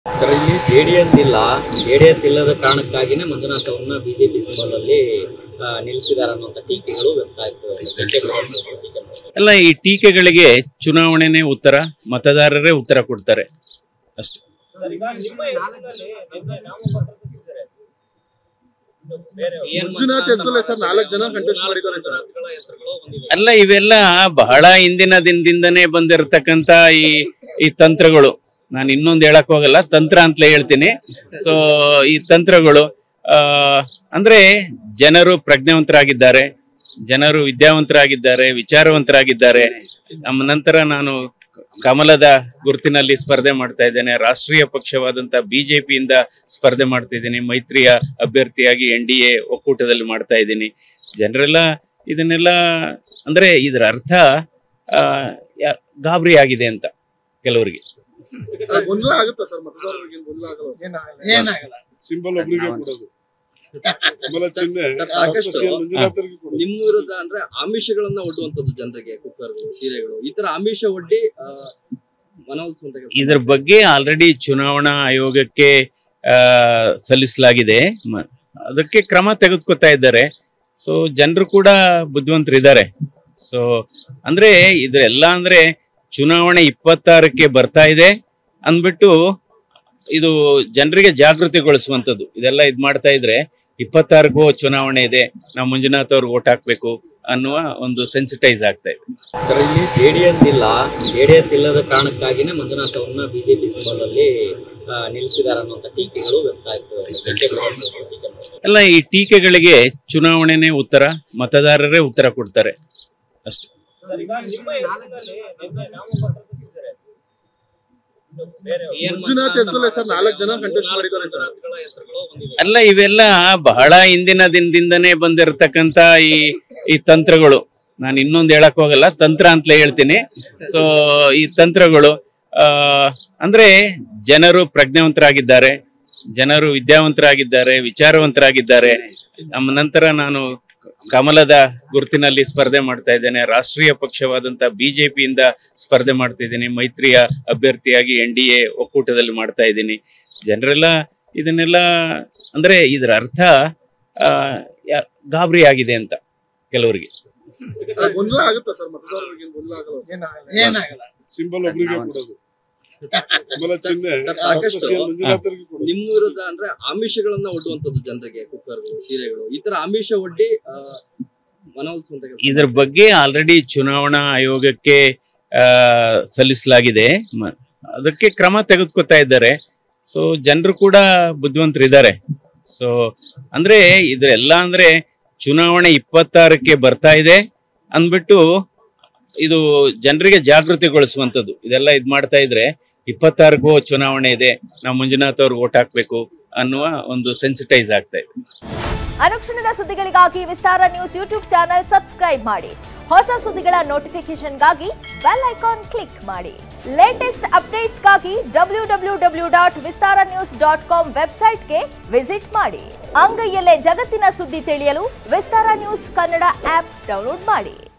Sir ಇಲ್ಲಿ J D S ಇಲ್ಲ J D S ಇಲ್ಲದ ಕಾರಣಕ್ಕಾಗಿನೇ ಮಂಜುನಾಥ್ ಅವ್ರನ್ನ ಬಿಜೆಪಿ ಸಿಂಬಲ್ ಅಲ್ಲಿ ಆ, ನಿಲ್ಲಿಸಿದ್ದಾರೆ ಅನ್ನುವಂಥ ಟೀಕೆಗಳು ವ್ಯಕ್ತ ಆಯ್ತು ಅಲ್ಲ ಈ ಟೀಕೆಗಳಿಗೆ ಚುನಾವಣೆನೇ ಉತ್ತರ ಮತದಾರರೇ ಉತ್ತರ ಕೊಡ್ತಾರೆ ಅಷ್ಟೇ ಮಂಜುನಾಥ್ ಹೆಸರಲ್ಲೇ ಸರ್ ನಾಲ್ಕು ಜನ contest ಮಾಡಿದ್ದಾರೆ ಸರ್. ಅಲ್ಲ ಇವೆಲ್ಲ ಬಹಳ ಹಿಂದಿನ ದಿನದಿಂದನೇ ಬಂದಿರತಕ್ಕಂತ ಈ ಈ ತಂತ್ರಗಳು ನಾನು ಇನ್ನೊಂದು ಹೇಳಕ್ ಹೋಗಲ್ಲ ತಂತ್ರ ಅಂತಲೇ ಹೇಳ್ತೀನಿ ಸೊ ಈ ತಂತ್ರಗಳು ಆ ಅಂದ್ರೆ ಜನರು ಪ್ರಜ್ಞಾವಂತರಾಗಿದ್ದಾರೆ ಜನರು ವಿದ್ಯಾವಂತರಾಗಿದ್ದಾರೆ ವಿಚಾರವಂತರಾಗಿದ್ದಾರೆ ನಮ್ಮ ನಂತರ ನಾನು ಕಮಲದ ಗುರುತಿನಲ್ಲಿ ಸ್ಪರ್ಧೆ ಮಾಡ್ತಾ ಇದ್ದೇನೆ ರಾಷ್ಟ್ರೀಯ ಪಕ್ಷವಾದಂತ ಬಿಜೆಪಿಯಿಂದ ಸ್ಪರ್ಧೆ ಮಾಡ್ತಾ ಇದ್ದೀನಿ ಮೈತ್ರಿಯ ಅಭ್ಯರ್ಥಿಯಾಗಿ ಎನ್ ಡಿ ಎ ಒಕ್ಕೂಟದಲ್ಲಿ ಮಾಡ್ತಾ ಇದ್ದೀನಿ ಜನರೆಲ್ಲ ಇದನ್ನೆಲ್ಲ ಅಂದ್ರೆ ಇದರ ಅರ್ಥ ಆ, ಯಾ- ಗಾಬರಿ ಆಗಿದೆ ಅಂತ ಕೆಲವರಿಗೆ ಸರ್, ಗೊಂದಲ ಆಗುತ್ತಾ ಸರ್ ಮತದಾರರಿಗೆ ಗೊಂದಲ ಆಗಲ್ಲ ಏನಾಗಲ್ಲ ಸಿಂಬಲ್ ಒಬ್ರಿಗೆ ಕೊಡೋದು ಕಮಲ ಚಿಹ್ನೆ ಸರ್, ಸಾಕಷ್ಟು. ಸಿ ಎಂ ಮಂಜುನಾಥರಿಗೆ ಕೊಡೋದು ನಿಮ್ಮ ವಿರುದ್ಧ ಅಂದ್ರೆ ಆಮಿಷಗಳನ್ನ ಒಡ್ಡುವಂತದ್ದು ಜನರಿಗೆ ಕುಕ್ಕರ್ಗಳು ಸೀರೆಗಳು ಈ ತರ ಆಮಿಷ ಒಡ್ಡಿ ಆ, ಮನವೊಲಿಸುವಂತ ಕೆಲಸ. ಇದ್ರ ಬಗ್ಗೆ ಆಲ್ರೆಡಿ ಚುನಾವಣಾ ಆಯೋಗಕ್ಕೆ ಆ, ಸಲ್ಲಿಸಲಾಗಿದೆ ಮ- ಅದಕ್ಕೆ ಕ್ರಮ ತೆಗೆದುಕೊತಾ ಇದ್ದಾರೆ ಸೊ ಜನರು ಕೂಡ ಬುದ್ಧಿವಂತರಿದ್ದಾರೆ ಸೊ ಅಂದ್ರೆ ಇದೆಲ್ಲ ಅಂದ್ರೆ ಚುನಾವಣೆ ಇಪ್ಪತ್ತಾರಕ್ಕೆ ಬರ್ತಾ ಇದೆ ಅಂದ್ಬಿಟ್ಟು ಇದು ಜನರಿಗೆ ಜಾಗೃತಿಗೊಳಿಸುವಂಥದ್ದು ಇದೆಲ್ಲ ಇದ್ ಮಾಡ್ತಾ ಇದ್ರೆ ಇಪ್ಪತ್ತಾರಕ್ಕೂ ಚುನಾವಣೆ ಇದೆ ನಾವು ಮಂಜುನಾಥ್ ಅವ್ರಿಗೆ ಓಟ್ ಹಾಕ್ಬೇಕು ಅನ್ನುವ ಒಂದು ಸೆನ್ಸಿಟೈಸ್ ಆಗ್ತಾ ಇದೆ ಸರ್ ಇಲ್ಲಿ ಜೆ ಡಿ ಎಸ್ ಇಲ್ಲ ಜೆ ಡಿ ಎಸ್ ಇಲ್ಲದ ಕಾರಣಕ್ಕಾಗಿನೇ ಮಂಜುನಾಥ್ ಅವ್ರನ್ನ ಬಿಜೆಪಿ ಸಿಂಬಲ್ ಅಲ್ಲಿ ಆ, ನಿಲ್ಲಿಸಿದ್ದಾರೆ ಅನ್ನುವಂಥ ಟೀಕೆಗಳು ವ್ಯಕ್ತ ಆಯ್ತು ಅಲ್ಲ ಈ ಟೀಕೆಗಳಿಗೆ ಚುನಾವಣೆನೇ ಉತ್ತರ ಮತದಾರರೇ ಉತ್ತರ ಕೊಡ್ತಾರೆ ಅಷ್ಟೇ ಮಂಜುನಾಥ್ ಹೆಸರಲ್ಲೇ ಸರ್ ನಾಲ್ಕು ಜನ contest ಮಾಡಿದ್ದಾರೆ ಸರ್. ಅಲ್ಲ ಇವೆಲ್ಲ ಬಹಳ ಹಿಂದಿನ ದಿನದಿಂದನೇ ಬಂದಿರತಕ್ಕಂತ ಈ ಈ ತಂತ್ರಗಳು ನಾನು ಇನ್ನೊಂದು ಹೇಳಕ್ ಹೋಗಲ್ಲ ತಂತ್ರ ಅಂತಲೇ ಹೇಳ್ತೀನಿ ಸೊ ಈ ತಂತ್ರಗಳು ಆ ಅಂದ್ರೆ ಜನರು ಪ್ರಜ್ಞಾವಂತರಾಗಿದ್ದಾರೆ ಜನರು ವಿದ್ಯಾವಂತರಾಗಿದ್ದಾರೆ ವಿಚಾರವಂತರಾಗಿದ್ದಾರೆ ನಮ್ಮ ನಂತರ ನಾನು ಕಮಲದ ಗುರುತಿನಲ್ಲಿ ಸ್ಪರ್ಧೆ ಮಾಡ್ತಾ ಇದ್ದೇನೆ ರಾಷ್ಟ್ರೀಯ ಪಕ್ಷವಾದಂತ ಬಿಜೆಪಿಯಿಂದ ಸ್ಪರ್ಧೆ ಮಾಡ್ತಾ ಇದ್ದೀನಿ ಮೈತ್ರಿಯ ಅಭ್ಯರ್ಥಿಯಾಗಿ ಎನ್ ಡಿ ಎ ಒಕ್ಕೂಟದಲ್ಲಿ ಮಾಡ್ತಾ ಇದ್ದೀನಿ ಜನರೆಲ್ಲ ಇದನ್ನೆಲ್ಲ ಅಂದ್ರೆ ಇದರ ಅರ್ಥ ಆ, ಯಾ- ಗಾಬರಿ ಆಗಿದೆ ಅಂತ ಕೆಲವರಿಗೆ ಸರ್, ಗೊಂದಲ ಆಗುತ್ತಾ ಸರ್ ಮತದಾರರಿಗೆ ಗೊಂದಲ ಆಗಲ್ಲ ಏನಾಗಲ್ಲ ಸಿಂಬಲ್ ಒಬ್ರಿಗೆ ಕೊಡೋದು ಕಮಲ ಚಿಹ್ನೆ ಸರ್, ಸಾಕಷ್ಟು. ಸಿ ಎಂ ಮಂಜುನಾಥರಿಗೆ ಕೊಡೋದು ನಿಮ್ಮ ವಿರುದ್ಧ ಅಂದ್ರೆ ಆಮಿಷಗಳನ್ನ ಒಡ್ಡುವಂತದ್ದು ಜನರಿಗೆ ಕುಕ್ಕರ್ಗಳು ಸೀರೆಗಳು ಈ ತರ ಆಮಿಷ ಒಡ್ಡಿ ಆ, ಮನವೊಲಿಸುವಂತ ಕೆಲಸ. ಇದ್ರ ಬಗ್ಗೆ ಆಲ್ರೆಡಿ ಚುನಾವಣಾ ಆಯೋಗಕ್ಕೆ ಆ, ಸಲ್ಲಿಸಲಾಗಿದೆ ಮ- ಅದಕ್ಕೆ ಕ್ರಮ ತೆಗೆದುಕೊತಾ ಇದ್ದಾರೆ ಸೊ ಜನರು ಕೂಡ ಬುದ್ಧಿವಂತರಿದ್ದಾರೆ ಸೊ ಅಂದ್ರೆ ಇದೆಲ್ಲ ಅಂದ್ರೆ ಚುನಾವಣೆ ಇಪ್ಪತ್ತಾರಕ್ಕೆ ಬರ್ತಾ ಇದೆ ಅಂದ್ಬಿಟ್ಟು ಇದು ಜನರಿಗೆ ಜಾಗೃತಿಗೊಳಿಸುವಂಥದ್ದು ಇದೆಲ್ಲ ಇದ್ ಮಾಡ್ತಾ ಇದ್ರೆ ಇಪ್ಪತ್ತಾರಕ್ಕೂ ಚುನಾವಣೆ ಇದೆ ನಾವು ಮಂಜುನಾಥ್ ಅವ್ರಿಗೆ ಓಟ್ ಹಾಕ್ಬೇಕು ಅನ್ನುವ ಒಂದು ಸೆನ್ಸಿಟೈಸ್ ಆಗ್ತಾ ಇದೆ ಅನುಕ್ಷಣದ ಸುದ್ದಿಗಳಿಗಾಗಿ Vistara news YouTube channel subscribe ಮಾಡಿ ಹೊಸ ಸುದ್ದಿಗಳ ನೋಟಿಫಿಕೇಶನ್ಗಾಗಿ ಬೆಲ್ ಐಕಾನ್ ಕ್ಲಿಕ್ ಮಾಡಿ ಲೇಟೆಸ್ಟ್ ಅಪ್ಡೇಟ್ಸ್ಗಾಗಿ W W W dot Vistara news dot com ವೆಬ್ಸೈಟ್ಗೆ ವಿಸಿಟ್ ಮಾಡಿ ಅಂಗೈಯಲ್ಲೇ ಜಗತ್ತಿನ ಸುದ್ದಿ ತಿಳಿಯಲು Vistara news Kannada app download ಮಾಡಿ